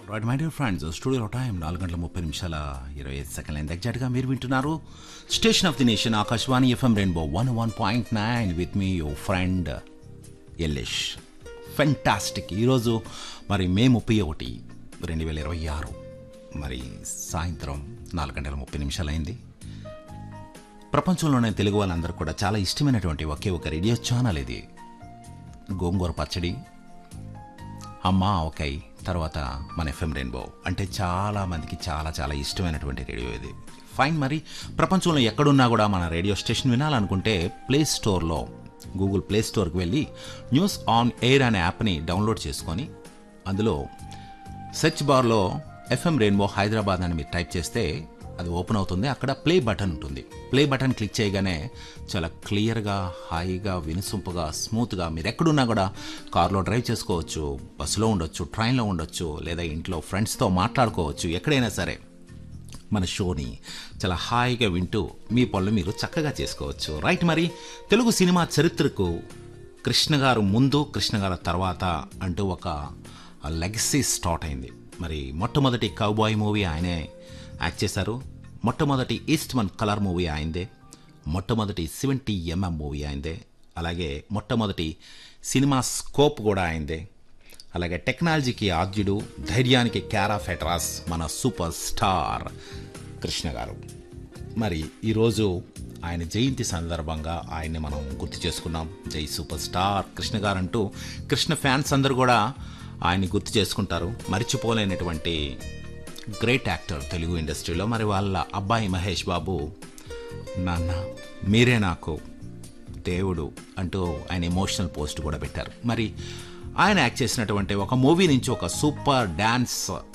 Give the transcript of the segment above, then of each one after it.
right my dear friends studio time నాలుగు గంటల ముప్పై నిమిషాల ఇరవై ఐదు సెకండ్ల ఎగ్జాక్ట్గా మీరు వింటున్నారు station of the nation Akashvani FM rainbow one one point nine with me your friend ఎల్లిష్ ఫెంటాస్టిక్ ఈరోజు మరి మే ముప్పై ఒకటి రెండు వేల ఇరవై ఆరు మరి సాయంత్రం నాలుగు గంటల ముప్పై నిమిషాలు అయింది ప్రపంచంలోనే తెలుగు వాళ్ళందరూ కూడా చాలా ఇష్టమైనటువంటి ఒకే ఒక రేడియో ఛానల్ ఇది గోంగూర పచ్చడి అమ్మ ఓకే తర్వాత మన ఎఫ్ఎం రెయిన్బో అంటే చాలా మందికి చాలా చాలా ఇష్టమైనటువంటి రేడియో ఇది ఫైన్ మరి ప్రపంచంలో ఎక్కడున్నా కూడా మన రేడియో స్టేషన్ వినాలనుకుంటే ప్లే స్టోర్లో గూగుల్ ప్లే స్టోర్కి వెళ్ళి న్యూస్ ఆన్ ఎయిర్ అనే యాప్ని డౌన్లోడ్ చేసుకొని అందులో సెర్చ్ బార్లో ఎఫ్ఎం రెయిన్బో హైదరాబాద్ అని మీరు టైప్ చేస్తే అది ఓపెన్ అవుతుంది అక్కడ ప్లే బటన్ ఉంటుంది ప్లే బటన్ క్లిక్ చేయగానే చాలా క్లియర్గా హాయిగా వినుసొంపుగా స్మూత్గా మీరు ఎక్కడున్నా కూడా కార్లో డ్రైవ్ చేసుకోవచ్చు బస్సులో ఉండొచ్చు ట్రైన్లో ఉండొచ్చు లేదా ఇంట్లో ఫ్రెండ్స్తో మాట్లాడుకోవచ్చు ఎక్కడైనా సరే మన షోని చాలా హాయిగా వింటూ మీ పనులు మీరు చక్కగా చేసుకోవచ్చు రైట్ మరి తెలుగు సినిమా చరిత్రకు కృష్ణ గారు ముందు కృష్ణ గారు తర్వాత అంటూ ఒక లెగసీ స్టార్ట్ అయింది మరి మొట్టమొదటి కౌబాయ్ మూవీ ఆయనే యాక్ట్ చేశారు మొట్టమొదటి ఈస్ట్ మన్ కలర్ మూవీ ఆయనదే మొట్టమొదటి సెవెంటీ ఎంఎం మూవీ ఆయనదే అలాగే మొట్టమొదటి సినిమా స్కోప్ కూడా ఆయనదే అలాగే టెక్నాలజీకి ఆద్యుడు ధైర్యానికి క్యారా ఫెటరాస్ మన సూపర్ స్టార్ కృష్ణ గారు మరి ఈరోజు ఆయన జయంతి సందర్భంగా ఆయన్ని మనం గుర్తు చేసుకున్నాం జై సూపర్ స్టార్ కృష్ణ గారు అంటూ కృష్ణ ఫ్యాన్స్ అందరూ కూడా ఆయన్ని గుర్తు చేసుకుంటారు మరిచిపోలేనటువంటి గ్రేట్ యాక్టర్ తెలుగు ఇండస్ట్రీలో మరి వాళ్ళ అబ్బాయి మహేష్ బాబు నాన్న మీరే నాకు దేవుడు అంటూ ఆయన ఎమోషనల్ పోస్ట్ కూడా పెట్టారు మరి ఆయన యాక్ట్ చేసినటువంటి ఒక మూవీ నుంచి ఒక సూపర్ డ్యాన్స్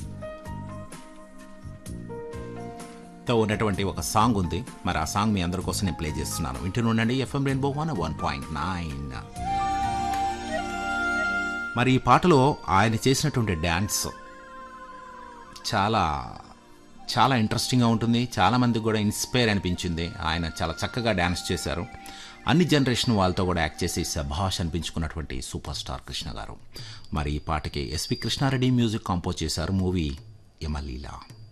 తో ఉన్నటువంటి ఒక సాంగ్ ఉంది మరి ఆ సాంగ్ మీ అందరి కోసం నేను ప్లే చేస్తున్నాను వింటూనే ఉండండి FM rainbow one one point nine మరి ఈ పాటలో ఆయన చేసినటువంటి డ్యాన్స్ చాలా చాలా ఇంట్రెస్టింగ్గా ఉంటుంది చాలామందికి కూడా ఇన్స్పైర్ అనిపించింది ఆయన చాలా చక్కగా డ్యాన్స్ చేశారు అన్ని జనరేషన్ వాళ్ళతో కూడా యాక్ట్ చేసి సభాష్ అనిపించుకున్నటువంటి సూపర్ స్టార్ కృష్ణ గారు మరి ఈ పాటకి ఎస్పి కృష్ణారెడ్డి మ్యూజిక్ కంపోజ్ చేశారు మూవీ యమలీలా